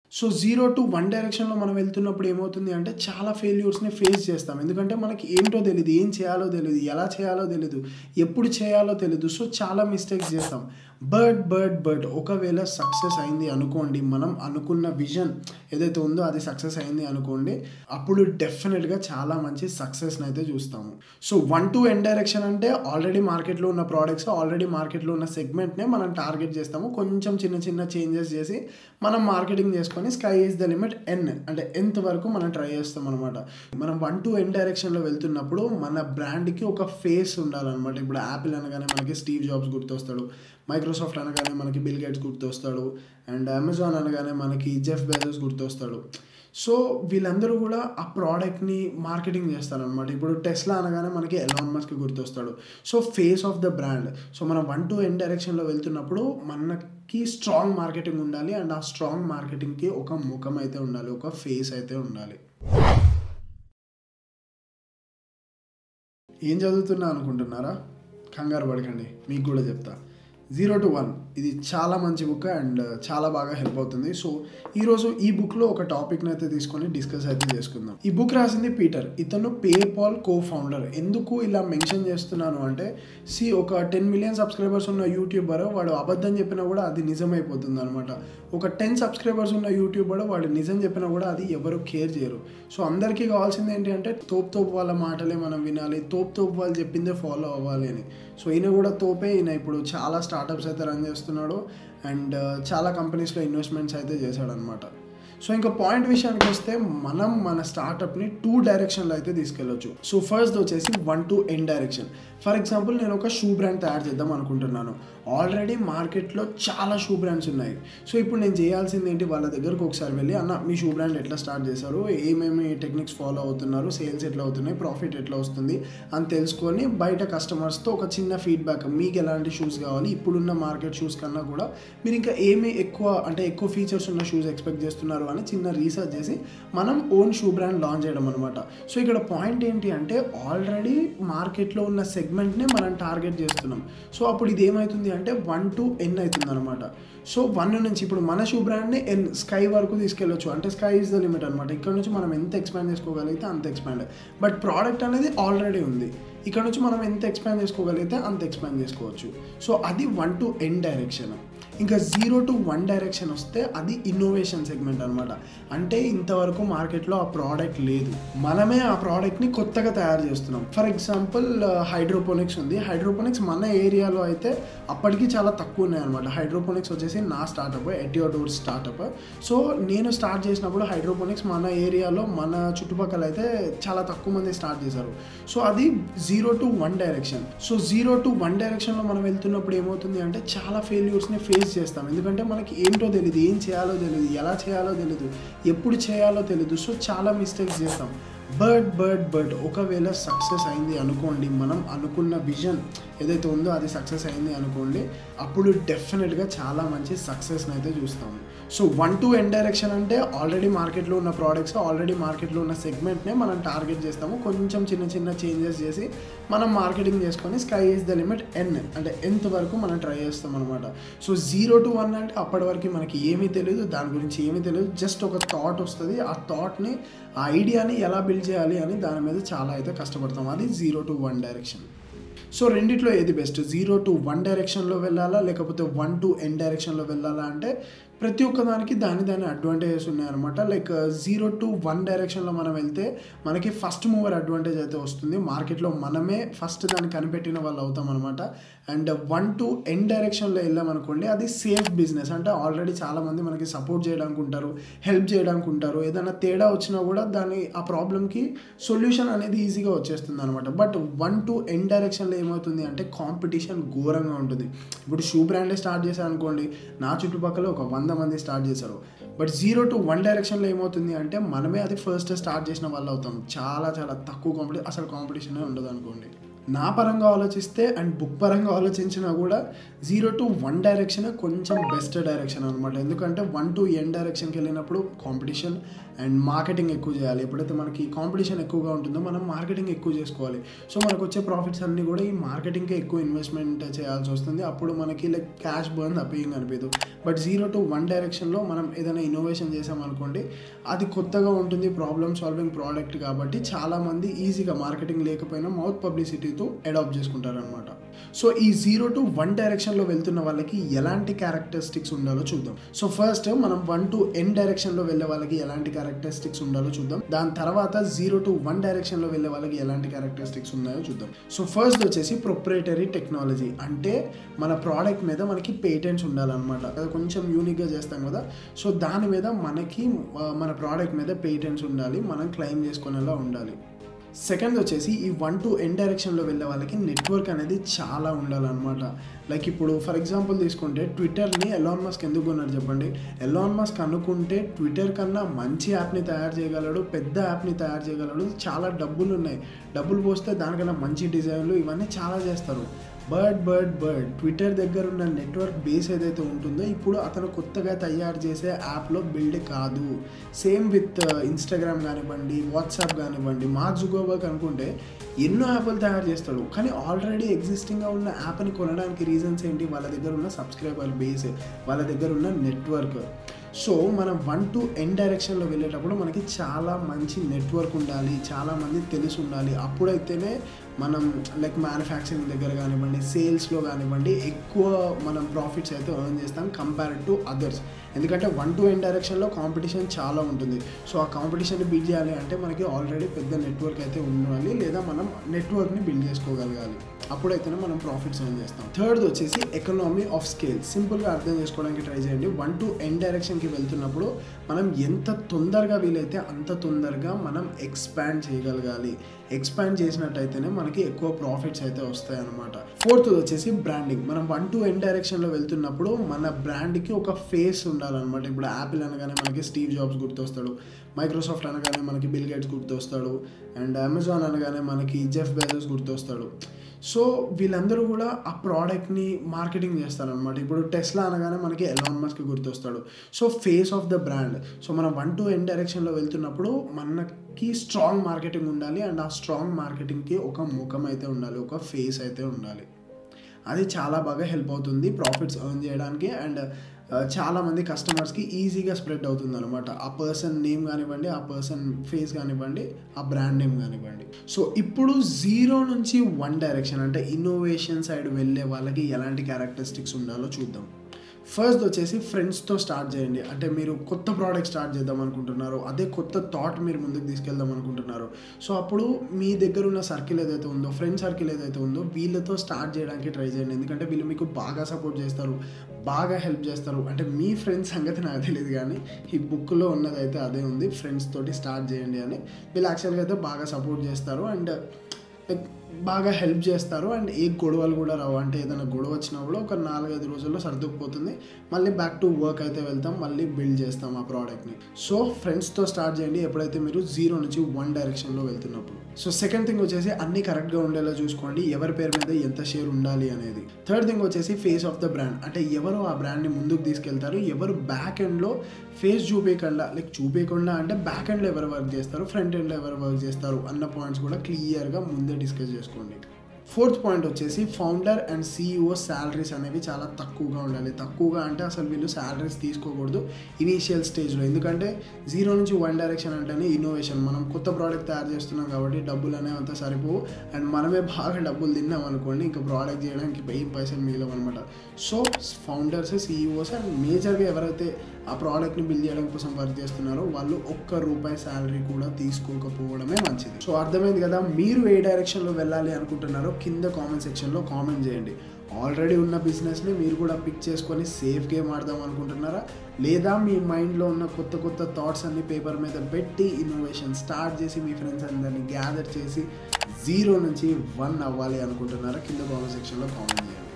so zero to one డైరెక్షన్లో మనం వెళ్తున్నప్పుడు ఏమవుతుంది అంటే చాలా ఫెయిల్యూర్స్ని ఫేస్ చేస్తాం ఎందుకంటే మనకి ఏంటో తెలియదు ఏం చేయాలో తెలియదు ఎలా చేయాలో తెలియదు ఎప్పుడు చేయాలో తెలియదు సో చాలా మిస్టేక్స్ చేస్తాం బట్ బట్ బట్ ఒకవేళ సక్సెస్ అయింది అనుకోండి మనం అనుకున్న విజన్ ఏదైతే ఉందో అది సక్సెస్ అయింది అనుకోండి అప్పుడు డెఫినెట్గా చాలా మంచి సక్సెస్ని అయితే చూస్తాము so one to N direction అంటే ఆల్రెడీ మార్కెట్లో ఉన్న ప్రోడక్ట్స్ ఆల్రెడీ మార్కెట్లో ఉన్న సెగ్మెంట్నే మనం టార్గెట్ చేస్తాము కొంచెం చిన్న చిన్న చేంజెస్ చేసి మనం మార్కెటింగ్ చేసుకొని sky is the limit and అంటే ఎంత వరకు మనం ట్రై చేస్తాం అనమాట మనం వన్ టు ఎన్ డైరెక్షన్లో వెళ్తున్నప్పుడు మన బ్రాండ్కి ఒక ఫేస్ ఉండాలన్నమాట ఇప్పుడు యాపిల్ అనగానే మనకి స్టీవ్ జాబ్స్ గుర్తొస్తాడు మైక్రోసాఫ్ట్ అనగానే మనకి బిల్ గేట్స్ గుర్తొస్తాడు అండ్ అమెజాన్ అనగానే మనకి జెఫ్ బెజోస్ గుర్తొస్తాడు సో వీళ్ళందరూ కూడా ఆ ప్రోడక్ట్ని మార్కెటింగ్ చేస్తారనమాట ఇప్పుడు టెస్లా అనగానే మనకి ఎలాన్ మస్క్ గుర్తొస్తాడు so face of the brand so మనం వన్ టు ఎన్ డైరెక్షన్లో వెళ్తున్నప్పుడు మనకి స్ట్రాంగ్ మార్కెటింగ్ ఉండాలి అండ్ ఆ స్ట్రాంగ్ మార్కెటింగ్కి ఒక ముఖం అయితే ఉండాలి ఒక ఫేస్ అయితే ఉండాలి ఏం చదువుతున్నా అనుకుంటున్నారా కంగారు పడకండి మీకు కూడా చెప్తా జీరో టు వన్ ఇది చాలా మంచి బుక్ అండ్ చాలా బాగా హెల్ప్ అవుతుంది సో ఈరోజు ఈ బుక్లో ఒక టాపిక్ని అయితే తీసుకొని డిస్కస్ అయితే చేసుకుందాం ఈ బుక్ రాసింది పీటర్ ఇతను పేపాల్ కో ఫౌండర్ ఎందుకు ఇలా మెన్షన్ చేస్తున్నాను అంటే సి ఒక టెన్ మిలియన్ సబ్స్క్రైబర్స్ ఉన్న యూట్యూబర్ వాడు అబద్ధం చెప్పినా కూడా అది నిజమైపోతుంది అనమాట ఒక టెన్ సబ్స్క్రైబర్స్ ఉన్న యూట్యూబర్ వాడు నిజం చెప్పినా కూడా అది ఎవరు కేర్ చేయరు సో అందరికీ కావాల్సింది ఏంటి అంటే తోపు తోపు వాళ్ళ మాటలే మనం వినాలి తోపు తోపు వాళ్ళు చెప్పిందే ఫాలో అవ్వాలి అని సో ఈయన కూడా తోపే ఈయన ఇప్పుడు చాలా స్టార్టప్స్ అయితే రన్ చేస్తున్నాడు అండ్ చాలా కంపెనీస్లో ఇన్వెస్ట్మెంట్స్ అయితే చేశాడనమాట సో ఇంకా పాయింట్ విషయానికి వస్తే మనం మన స్టార్టప్ని టూ డైరెక్షన్లో అయితే తీసుకెళ్ళొచ్చు సో ఫస్ట్ వచ్చేసి one to N direction for example నేను ఒక షూ బ్రాండ్ తయారు చేద్దాం అనుకుంటున్నాను ఆల్రెడీ మార్కెట్లో చాలా షూ బ్రాండ్స్ ఉన్నాయి సో ఇప్పుడు నేను చేయాల్సింది ఏంటి వాళ్ళ దగ్గరకు ఒకసారి వెళ్ళి అన్న మీ షూ బ్రాండ్ ఎట్లా స్టార్ట్ చేశారు ఏమేమి టెక్నిక్స్ ఫాలో అవుతున్నారు సేల్స్ ఎట్లా అవుతున్నాయి ప్రాఫిట్ ఎట్లా వస్తుంది అని తెలుసుకొని బయట కస్టమర్స్తో ఒక చిన్న ఫీడ్బ్యాక్ మీకు ఎలాంటి షూస్ కావాలి ఇప్పుడున్న మార్కెట్ షూస్ కన్నా కూడా మీరు ఇంకా ఏమి ఎక్కువ అంటే ఎక్కువ ఫీచర్స్ ఉన్న షూస్ ఎక్స్పెక్ట్ చేస్తున్నారు అని చిన్న రీసెర్చ్ చేసి మనం ఓన్ షూ బ్రాండ్ లాంచ్ చేయడం అనమాట సో ఇక్కడ పాయింట్ ఏంటి అంటే ఆల్రెడీ మార్కెట్లో ఉన్న సెగ్మెంట్నే మనం టార్గెట్ చేస్తున్నాం సో అప్పుడు ఇది ఏమవుతుంది అంటే వన్ టు ఎన్ అవుతుంది అనమాట సో వన్ నుంచి ఇప్పుడు మన షూ బ్రాండ్ని ఎన్ స్కై వరకు తీసుకెళ్ళొచ్చు అంటే స్కై ఇస్ ద లిమిట్ అనమాట ఇక్కడ నుంచి మనం ఎంత ఎక్స్పాండ్ చేసుకోగలిగితే అంత ఎక్స్పాండ్ బట్ ప్రోడక్ట్ అనేది ఆల్రెడీ ఉంది ఇక్కడ నుంచి మనం ఎంత ఎక్స్పాండ్ చేసుకోగలిగితే అంత ఎక్స్పాండ్ చేసుకోవచ్చు సో అది వన్ టు ఎన్ డైరెక్షన్ ఇంకా జీరో టు వన్ డైరెక్షన్ వస్తే అది ఇన్నోవేషన్ సెగ్మెంట్ అనమాట అంటే ఇంతవరకు మార్కెట్లో ఆ ప్రోడక్ట్ లేదు మనమే ఆ ప్రోడక్ట్ని కొత్తగా తయారు చేస్తున్నాం ఫర్ ఎగ్జాంపుల్ హైడ్రోపోనిక్స్ ఉంది హైడ్రోపోనిక్స్ మన ఏరియాలో అయితే అప్పటికి చాలా తక్కువ ఉన్నాయి అనమాట హైడ్రోపోనిక్స్ వచ్చేసి నా స్టార్టప్ ఎటియోడోర్ స్టార్టప్ సో నేను స్టార్ట్ చేసినప్పుడు హైడ్రోపోనిక్స్ మన ఏరియాలో మన చుట్టుపక్కల అయితే చాలా తక్కువ మంది స్టార్ట్ చేశారు సో అది zero to one direction so zero to one డైరెక్షన్లో మనం వెళ్తున్నప్పుడు ఏమవుతుంది అంటే చాలా ఫెయిల్యూర్స్ని ఫేస్ చేస్తాం ఎందుకంటే మనకి ఏంటో తెలియదు ఏం చేయాలో తెలియదు ఎలా చేయాలో తెలియదు ఎప్పుడు చేయాలో తెలియదు సో చాలా మిస్టేక్స్ చేస్తాం బట్ బట్ బట్ ఒకవేళ సక్సెస్ అయింది అనుకోండి మనం అనుకున్న విజన్ ఏదైతే ఉందో అది సక్సెస్ అయింది అనుకోండి అప్పుడు డెఫినెట్గా చాలా మంచి సక్సెస్ని అయితే చూస్తాము so one to N direction అంటే ఆల్రెడీ మార్కెట్లో ఉన్న ప్రోడక్ట్స్ ఆల్రెడీ మార్కెట్లో ఉన్న సెగ్మెంట్నే మనం టార్గెట్ చేస్తాము కొంచెం చిన్న చిన్న చేంజెస్ చేసి మనం మార్కెటింగ్ చేసుకొని sky is the limit and అంటే ఎంత వరకు మనం ట్రై చేస్తాం అనమాట సో జీరో టు వన్ అంటే అప్పటి వరకు మనకి ఏమీ తెలియదు దాని గురించి ఏమీ తెలియదు జస్ట్ ఒక థాట్ వస్తుంది ఆ థాట్ని ఆ ఐడియాని ఎలా బిల్డ్ చేయాలి అని దాని మీద చాలా అయితే కష్టపడతాం అది zero to one direction so రెండిట్లో ఏది బెస్ట్ జీరో టు వన్ డైరెక్షన్లో వెళ్ళాలా లేకపోతే వన్ టు ఎన్ డైరెక్షన్లో వెళ్ళాలా అంటే ప్రతి ఒక్క దానికి దాని దాని అడ్వాంటేజెస్ ఉన్నాయన్నమాట లైక్ జీరో టు వన్ డైరెక్షన్లో మనం వెళ్తే మనకి ఫస్ట్ మూవర్ అడ్వాంటేజ్ అయితే వస్తుంది మార్కెట్లో మనమే ఫస్ట్ దాన్ని కనిపెట్టిన వాళ్ళు అవుతాం అనమాట అండ్ వన్ టు ఎన్ డైరెక్షన్లో వెళ్ళామనుకోండి అది సేఫ్ బిజినెస్ అంటే ఆల్రెడీ చాలామంది మనకి సపోర్ట్ చేయడానికి ఉంటారు హెల్ప్ చేయడానికి ఉంటారు ఏదైనా తేడా వచ్చినా కూడా దాని ఆ ప్రాబ్లమ్కి సొల్యూషన్ అనేది ఈజీగా వచ్చేస్తుంది అనమాట బట్ వన్ టు ఎన్ డైరెక్షన్లో ఏమవుతుంది అంటే కాంపిటీషన్ ఘోరంగా ఉంటుంది ఇప్పుడు షూ బ్రాండే స్టార్ట్ చేశాను అనుకోండి నా చుట్టుపక్కల ఒక వంద మంది స్టార్ట్ చేశారు బట్ జీరో టు వన్ డైరెక్షన్లో ఏమవుతుంది అంటే మనమే అది ఫస్ట్ స్టార్ట్ చేసిన వాళ్ళు అవుతాం చాలా చాలా తక్కువ కాంపిటీ అసలు కాంపిటీషనే ఉండదు అనుకోండి నా పరంగా ఆలోచిస్తే అండ్ బుక్ పరంగా ఆలోచించినా కూడా జీరో టు వన్ డైరెక్షన్ కొంచెం బెస్ట్ డైరెక్షన్ అనమాట ఎందుకంటే వన్ టు ఎన్ డైరెక్షన్కి వెళ్ళినప్పుడు కాంపిటీషన్ అండ్ మార్కెటింగ్ ఎక్కువ చేయాలి ఎప్పుడైతే మనకి కాంపిటీషన్ ఎక్కువగా ఉంటుందో మనం మార్కెటింగ్ ఎక్కువ చేసుకోవాలి సో మనకు వచ్చే ప్రాఫిట్స్ అన్నీ కూడా ఈ మార్కెటింగ్కే ఎక్కువ ఇన్వెస్ట్మెంట్ చేయాల్సి వస్తుంది అప్పుడు మనకి లైక్ క్యాష్ బర్న్ తప్పేయం కనిపించదు బట్ జీరో టు వన్ డైరెక్షన్లో మనం ఏదైనా ఇన్నోవేషన్ చేసామనుకోండి అది కొత్తగా ఉంటుంది ప్రాబ్లమ్ సాల్వింగ్ ప్రోడక్ట్ కాబట్టి చాలామంది ఈజీగా మార్కెటింగ్ లేకపోయినా మౌత్ పబ్లిసిటీతో అడాప్ట్ చేసుకుంటారనమాట సో ఈ జీరో టు వన్ డైరెక్షన్లో వెళ్తున్న వాళ్ళకి ఎలాంటి క్యారెక్టరిస్టిక్స్ ఉండాలో చూద్దాం సో ఫస్ట్ మనం వన్ టు ఎన్ డైరెక్షన్లో వెళ్ళే వాళ్ళకి ఎలాంటి క్యారెక్టరిస్టిక్స్ ఉండాలో చూద్దాం దాని తర్వాత జీరో టు వన్ డైరెక్షన్లో వెళ్ళే వాళ్ళకి ఎలాంటి క్యారెక్టరిస్టిక్స్ ఉన్నాయో చూద్దాం సో ఫస్ట్ వచ్చేసి ప్రొప్రైటరీ టెక్నాలజీ అంటే మన ప్రోడక్ట్ మీద మనకి పేటెంట్స్ ఉండాలన్నమాట అది కొంచెం యూనిక్గా చేస్తాం కదా సో దాని మీద మనకి ఆ, మన ప్రోడక్ట్ మీద పేటెంట్స్ ఉండాలి మనం క్లెయిమ్ చేసుకునేలా ఉండాలి సెకండ్ వచ్చేసి ఈ వన్ టు ఎన్ డైరెక్షన్లో వెళ్ళే వాళ్ళకి నెట్వర్క్ అనేది చాలా ఉండాలన్నమాట లైక్ ఇప్పుడు ఫర్ ఎగ్జాంపుల్ తీసుకుంటే ట్విట్టర్ని ఎలాన్ మస్క్ ఎందుకు కొన్నారు చెప్పండి ఎలాన్ మస్క్ అనుకుంటే ట్విట్టర్ కన్నా మంచి యాప్ని తయారు చేయగలడు పెద్ద యాప్ని తయారు చేయగలడు చాలా డబ్బులు ఉన్నాయి డబ్బులు పోస్తే దానికన్నా మంచి డిజైన్లు ఇవన్నీ చాలా చేస్తారు బర్డ్ బర్డ్ బర్డ్ ట్విట్టర్ దగ్గర ఉన్న నెట్వర్క్ బేస్ ఏదైతే ఉంటుందో ఇప్పుడు అతను కొత్తగా తయారు చేసే యాప్లో బిల్డ్ కాదు సేమ్ విత్ ఇన్స్టాగ్రామ్ కానివ్వండి వాట్సాప్ కానివ్వండి మార్క్ జుగోబర్గ్ అనుకుంటే ఎన్నో యాప్లు తయారు చేస్తాడు కానీ ఆల్రెడీ ఎగ్జిస్టింగ్గా ఉన్న యాప్ని కొనడానికి రీజన్స్ ఏంటి వాళ్ళ దగ్గర ఉన్న సబ్స్క్రైబర్ బేస్ వాళ్ళ దగ్గర ఉన్న నెట్వర్క్ సో మనం వన్ టు ఎన్ డైరెక్షన్లో వెళ్ళేటప్పుడు మనకి చాలా మంచి నెట్వర్క్ ఉండాలి చాలామంది తెలిసి ఉండాలి అప్పుడైతేనే మనం లైక్ మ్యానుఫ్యాక్చరింగ్ దగ్గర కానివ్వండి సేల్స్లో కానివ్వండి ఎక్కువ మనం ప్రాఫిట్స్ అయితే ఎర్న్ చేస్తాం కంపేర్ టు అదర్స్ ఎందుకంటే వన్ టు ఎన్ డైరెక్షన్లో కాంపిటీషన్ చాలా ఉంటుంది సో ఆ కాంపిటీషన్ని బీట్ చేయాలి అంటే మనకి ఆల్రెడీ పెద్ద నెట్వర్క్ అయితే ఉండాలి లేదా మనం నెట్వర్క్ని బిల్డ్ చేసుకోగలగాలి అప్పుడైతేనే మనం ప్రాఫిట్స్ ఎర్న్ చేస్తాం థర్డ్ వచ్చేసి ఎకనామీ ఆఫ్ స్కేల్ సింపుల్గా అర్థం చేసుకోవడానికి ట్రై చేయండి వన్ టు ఎన్ డైరెక్షన్కి వెళ్తున్నప్పుడు మనం ఎంత తొందరగా వీలైతే అంత తొందరగా మనం ఎక్స్పాండ్ చేయగలగాలి ఎక్స్పాండ్ చేసినట్టయితేనే మనకి ఎక్కువ ప్రాఫిట్స్ అయితే వస్తాయి అనమాట ఫోర్త్ వచ్చేసి బ్రాండింగ్ మనం వన్ టు ఎన్ డైరెక్షన్లో వెళ్తున్నప్పుడు మన బ్రాండ్కి ఒక ఫేస్ ఉండాలన్నమాట ఇప్పుడు యాపిల్ అనగానే మనకి స్టీవ్ జాబ్స్ గుర్తొస్తాడు మైక్రోసాఫ్ట్ అనగానే మనకి బిల్ గేట్స్ గుర్తొస్తాడు అండ్ అమెజాన్ అనగానే మనకి జెఫ్ బెజోస్ గుర్తొస్తాడు సో వీళ్ళందరూ కూడా ఆ ప్రోడక్ట్ని మార్కెటింగ్ చేస్తారనమాట ఇప్పుడు టెస్లా అనగానే మనకి ఎలాన్ మస్క్ గుర్తొస్తాడు so face of the brand so మనం వన్ టు ఎన్ డైరెక్షన్లో వెళ్తున్నప్పుడు మనకి స్ట్రాంగ్ మార్కెటింగ్ ఉండాలి అండ్ ఆ స్ట్రాంగ్ మార్కెటింగ్కి ఒక ముఖం అయితే ఉండాలి ఒక ఫేస్ అయితే ఉండాలి అది చాలా బాగా హెల్ప్ అవుతుంది ప్రాఫిట్స్ ఎర్న్ చేయడానికి అండ్ చాలామంది కస్టమర్స్కి ఈజీగా స్ప్రెడ్ అవుతుంది అనమాట ఆ పర్సన్ నేమ్ కానివ్వండి ఆ పర్సన్ ఫేస్ కానివ్వండి ఆ బ్రాండ్ నేమ్ కానివ్వండి సో ఇప్పుడు జీరో నుంచి వన్ డైరెక్షన్ అంటే ఇన్నోవేషన్ సైడ్ వెళ్ళే వాళ్ళకి ఎలాంటి క్యారెక్టరిస్టిక్స్ ఉండాలో చూద్దాం ఫస్ట్ వచ్చేసి ఫ్రెండ్స్తో స్టార్ట్ చేయండి అంటే మీరు కొత్త ప్రోడక్ట్ స్టార్ట్ చేద్దాం అనుకుంటున్నారు అదే కొత్త థాట్ మీరు ముందుకు తీసుకెళ్దాం అనుకుంటున్నారు సో అప్పుడు మీ దగ్గర ఉన్న సర్కిల్ ఏదైతే ఉందో ఫ్రెండ్ సర్కిల్ ఏదైతే ఉందో వీళ్ళతో స్టార్ట్ చేయడానికి ట్రై చేయండి ఎందుకంటే వీళ్ళు మీకు బాగా సపోర్ట్ చేస్తారు బాగా హెల్ప్ చేస్తారు అంటే మీ ఫ్రెండ్స్ సంగతి నాకు తెలియదు కానీ ఈ బుక్లో ఉన్నది అయితే అదే ఉంది ఫ్రెండ్స్ తోటి స్టార్ట్ చేయండి అని వీళ్ళు యాక్చువల్గా అయితే బాగా సపోర్ట్ చేస్తారు అండ్ లైక్ బాగా హెల్ప్ చేస్తారు అండ్ ఏ గొడవలు కూడా రావు అంటే ఏదైనా గొడవ వచ్చినా కూడా ఒక నాలుగైదు రోజుల్లో సర్దుకుపోతుంది మళ్ళీ బ్యాక్ టు వర్క్ అయితే వెళ్తాం మళ్ళీ బిల్డ్ చేస్తాం ఆ ప్రోడక్ట్ని సో ఫ్రెండ్స్తో స్టార్ట్ చేయండి ఎప్పుడైతే మీరు జీరో నుంచి వన్ డైరెక్షన్లో వెళ్తున్నప్పుడు సో సెకండ్ థింగ్ వచ్చేసి అన్ని కరెక్ట్గా ఉండేలా చూసుకోండి ఎవరి పేరు మీద ఎంత షేర్ ఉండాలి అనేది థర్డ్ థింగ్ వచ్చేసి ఫేస్ ఆఫ్ ద బ్రాండ్ అంటే ఎవరు ఆ బ్రాండ్ని ముందుకు తీసుకెళ్తారు ఎవరు బ్యాక్ ఎండ్లో ఫేస్ చూపించకుండా లైక్ చూపించకుండా అంటే బ్యాక్ ఎండ్లో ఎవరు వర్క్ చేస్తారు ఫ్రంట్ ఎండ్లో ఎవరు వర్క్ చేస్తారు అన్న పాయింట్స్ కూడా క్లియర్గా ముందే డిస్కస్ చేసుకోండి ఫోర్త్ పాయింట్ వచ్చేసి ఫౌండర్ అండ్ సీఈఓ శాలరీస్ అనేవి చాలా తక్కువగా ఉండాలి తక్కువగా అంటే అసలు వీళ్ళు శాలరీస్ తీసుకోకూడదు ఇనీషియల్ స్టేజ్లో ఎందుకంటే జీరో నుంచి వన్ డైరెక్షన్ అంటేనే ఇన్నోవేషన్ మనం కొత్త ప్రోడక్ట్ తయారు చేస్తున్నాం కాబట్టి డబ్బులు అనేవి అంత సరిపోవు అండ్ మనమే బాగా డబ్బులు తిన్నాం అనుకోండి ఇంకా ప్రోడక్ట్ చేయడానికి ఏం పైసలు మిగిలవు అనమాట సో ఫౌండర్స్ సీఈఓస్ అండ్ మేజర్గా ఎవరైతే ఆ ప్రోడక్ట్ని బిల్డ్ చేయడం కోసం వర్క్ చేస్తున్నారో వాళ్ళు ఒక్క రూపాయి శాలరీ కూడా తీసుకోకపోవడమే మంచిది సో అర్థమైంది కదా మీరు ఏ డైరెక్షన్లో వెళ్ళాలి అనుకుంటున్నారో కింద కామెంట్ సెక్షన్లో కామెంట్ చేయండి ఆల్రెడీ ఉన్న బిజినెస్ని మీరు కూడా పిక్ చేసుకొని సేఫ్ గేమ్ ఆడదాం అనుకుంటున్నారా లేదా మీ మైండ్లో ఉన్న కొత్త కొత్త థాట్స్ అన్ని పేపర్ మీద పెట్టి ఇన్నోవేషన్ స్టార్ట్ చేసి మీ ఫ్రెండ్స్ అందరినీ గ్యాదర్ చేసి జీరో నుంచి వన్ అవ్వాలి అనుకుంటున్నారా కింద కామెంట్ సెక్షన్లో కామెంట్ చేయండి